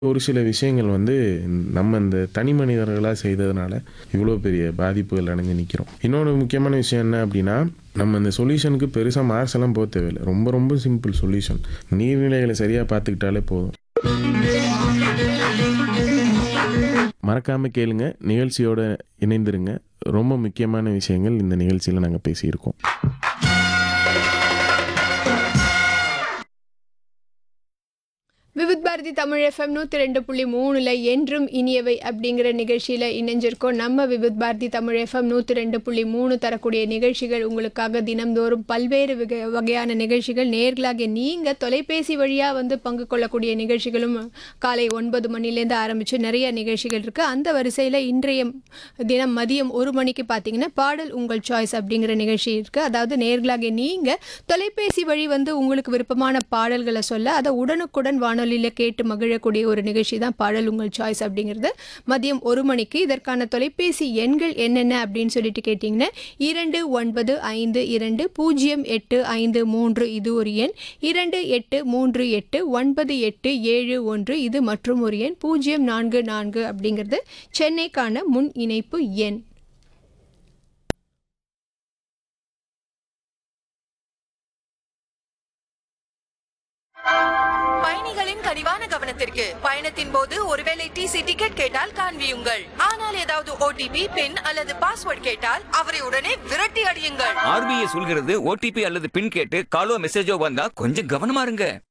ஒரு சில விஷயங்கள் வந்து நம்ம இந்த தனி மனிதர்களாக செய்ததுனால இவ்வளோ பெரிய பாதிப்புகள் அடைஞ்சு நிற்கிறோம் இன்னொன்று முக்கியமான விஷயம் என்ன அப்படின்னா நம்ம இந்த சொல்யூஷனுக்கு பெருசாக மார்க்ஸ் எல்லாம் போக தேவையில்லை ரொம்ப ரொம்ப சிம்பிள் சொல்யூஷன் நீர்நிலைகளை சரியாக பார்த்துக்கிட்டாலே போதும் மறக்காமல் கேளுங்க நிகழ்ச்சியோட இணைந்திருங்க ரொம்ப முக்கியமான விஷயங்கள் இந்த நிகழ்ச்சியில் நாங்கள் பேசியிருக்கோம் விவித் பாரதி தமிழ் எஃப்எம் நூற்றி ரெண்டு புள்ளி மூணில் என்றும் இனியவை அப்படிங்கிற நிகழ்ச்சியில் இணைஞ்சிருக்கோம் நம்ம விவித் பாரதி தமிழ் எஃப்எம் நூற்றி ரெண்டு புள்ளி மூணு தரக்கூடிய நிகழ்ச்சிகள் உங்களுக்காக தினம்தோறும் பல்வேறு வகை வகையான நிகழ்ச்சிகள் நேர்களாக நீங்கள் தொலைபேசி வழியாக வந்து பங்கு கொள்ளக்கூடிய நிகழ்ச்சிகளும் காலை ஒன்பது மணிலேருந்து ஆரம்பித்து நிறைய நிகழ்ச்சிகள் இருக்குது அந்த வரிசையில் இன்றைய தினம் மதியம் ஒரு மணிக்கு பார்த்தீங்கன்னா பாடல் உங்கள் சாய்ஸ் அப்படிங்கிற நிகழ்ச்சி இருக்குது அதாவது நேர்களாக நீங்கள் தொலைபேசி வழி வந்து உங்களுக்கு விருப்பமான பாடல்களை சொல்ல அதை உடனுக்குடன் வானொலியில் கேட்டு மகிழக்கூடிய ஒரு நிகழ்ச்சி தான் பாடல் உங்கள் சாய்ஸ் அப்படிங்கிறது மதியம் ஒரு மணிக்கு இதற்கான தொலைபேசி எண்கள் என்னென்ன அப்படின்னு சொல்லிட்டு கேட்டிங்கன்னா இரண்டு ஒன்பது ஐந்து இரண்டு பூஜ்ஜியம் எட்டு ஐந்து மூன்று இது ஒரு எண் இரண்டு எட்டு மூன்று எட்டு ஒன்பது எட்டு ஏழு ஒன்று இது மற்றும் ஒரு எண் பூஜ்ஜியம் நான்கு நான்கு அப்படிங்கிறது சென்னைக்கான முன் இணைப்பு எண் பயணிகளின் கனிவான கவனத்திற்கு பயணத்தின் போது ஒருவேளை டிசி டிக்கெட் கேட்டால் காண்பியுங்கள் ஆனால் ஏதாவது ஓடிபி பின் அல்லது பாஸ்வேர்ட் கேட்டால் அவரை உடனே விரட்டி அடியுங்கள் ஆர்பிஐ சொல்கிறது ஓடிபி அல்லது பின் கேட்டு காலோ மெசேஜோ வந்தா கொஞ்சம் கவனமா இருங்க